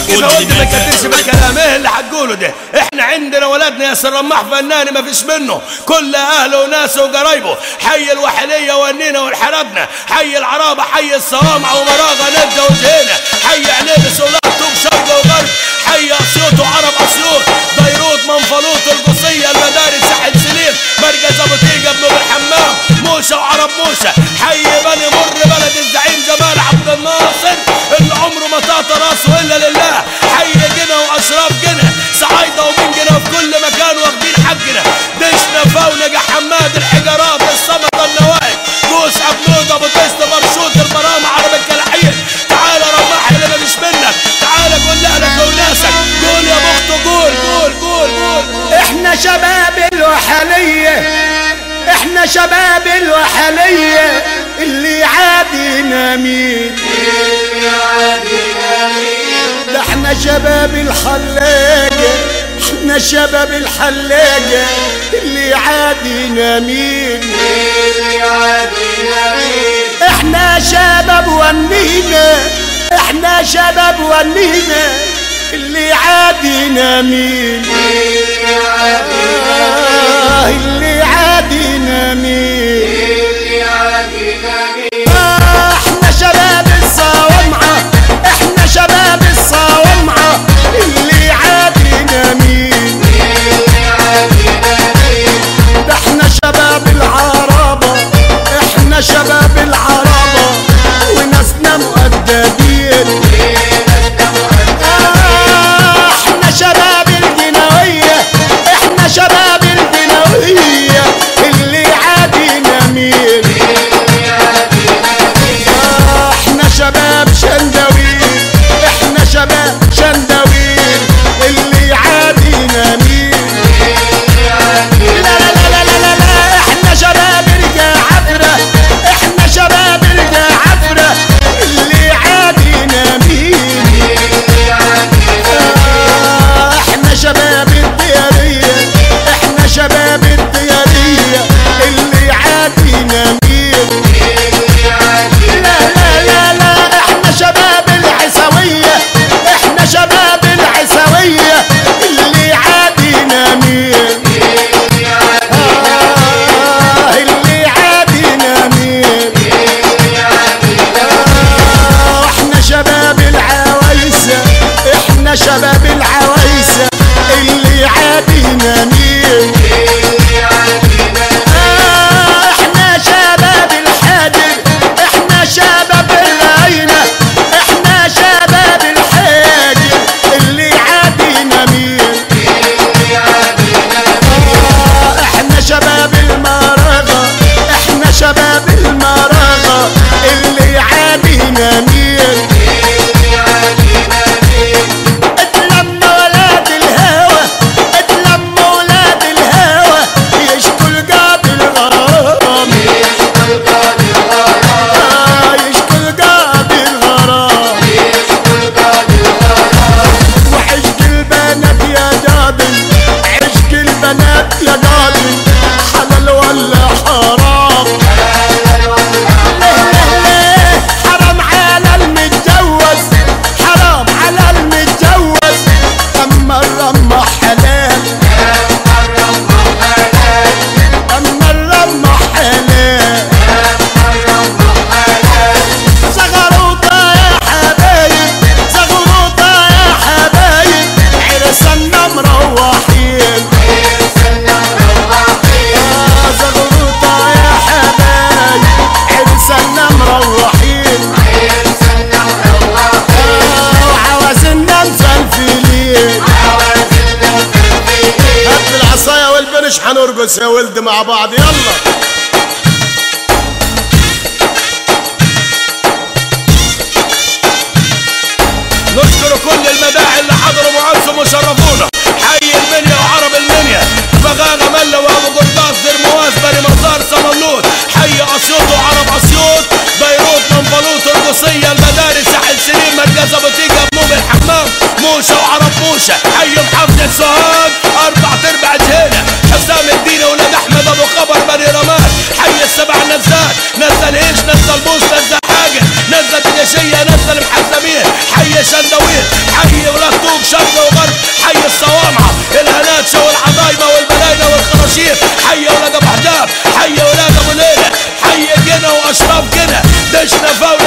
اذا قلت ما تكترش بالكلام ايه اللي هتقوله ده احنا عندنا ولدنا ياسر رماح فنان ما فيش منه كل اهله وناسه وقرايبه حي الوحليه ونينا والحربنا حي العرابه حي الصوامعه ومراغه نجده وجهينه حي عليبس ولاد طوب شرق وغرب حي اسيوط وعرب اسيوط بيروت منفلوط القصيه المدارس ساحل سليم مركز ابو تيجه ابن الحمام موسى وعرب موسى حي بني مر بلد الزعيم جمال عبد الناصر اللي عمره ما طاط راسه الا لله حي جنى واشراف جنى صعايده ومن جنى في كل مكان واخدين حقنا دشنا فونجة حماد الحجرات الصمت النواقي قوس عبنود ابو طيست برشوت البرام عرب الكلاحين تعال رماح اللي مش منك تعال قول لاهلك وناسك قول يا بخت قول قول قول قول احنا شباب الوحلية احنا شباب الوحلية اللي عادينا مين ده احنا شباب الحلاقة احنا شباب الحلاقة اللي عادينا مين احنا شباب ونينا احنا شباب ونينا اللي عادينا مين آه اللي عادينا مين آه احنا شباب الصوامعة احنا شباب الصوامعة اللي عادينا مين ده احنا شباب العربة احنا شباب العربة وناسنا مؤدبين آه، احنا شباب الجنوية احنا شباب الجنوية اللي عادينا مين آه، احنا شباب شندوين احنا شباب شندوين اللي عادينا مين لا لا لا لا لا لا لا احنا شباب الجعفرة احنا شباب الجعفرة اللي عادينا مين آه، احنا شباب الديارية احنا شباب الديارية اللي عادينا مين لا لا لا لا احنا شباب العسوية احنا شباب العسوية اللي عادينا مين آه اللي عادينا مين آه احنا شباب العوايسة احنا شباب العوايسة اللي عادينا مين آه احنا شباب الحادر احنا شباب العينة احنا شباب الحاجر اللي عادينا مين آه احنا شباب المراغة احنا شباب المراغة اللي عادينا مين اتلم ولاد الهوى اتلم ولاد الهوى يشكوا القاب الغرام آه يشكوا القاب الغرام وعشق البنات يا جابر عشق البنات يا جابر حلال ولا حرام ليه ليه ليه حرام على المتجوز حرام على المتجوز اما الرمى حلال اما الرمى حلال زغروطة يا حبايب زغروطة يا حبايب عرسنا مروحين آه زغروطة يا حبايب عرسنا مروحين آه وعوازلنا مزلفلين هات العصاية والبرش حنرقص يا ولد مع بعض يلا نشكر كل المداعي اللي حضروا معزم وشرفونا حي المنيا وعرب المنيا بغاغة ملة وابو قرطاس درمواس بني مطار سملوت حي اسيوط وعرب اسيوط بيروت منفلوط القصية المدارس ساحل سليم مركز ابو تيجة بنوب الحمام موشة وعرب موشة حي محافظة سوهاج اربع تربع جهينة حسام الدين ولاد احمد ابو خبر بني رماد حي السبع نزات نزل هيش نزل بوس نزل حاجة نزل دقشية نزل محزمين حي شندوين حي ولاد حي ولاد ابو ليلى حي كده واشراف كده دشنا فوق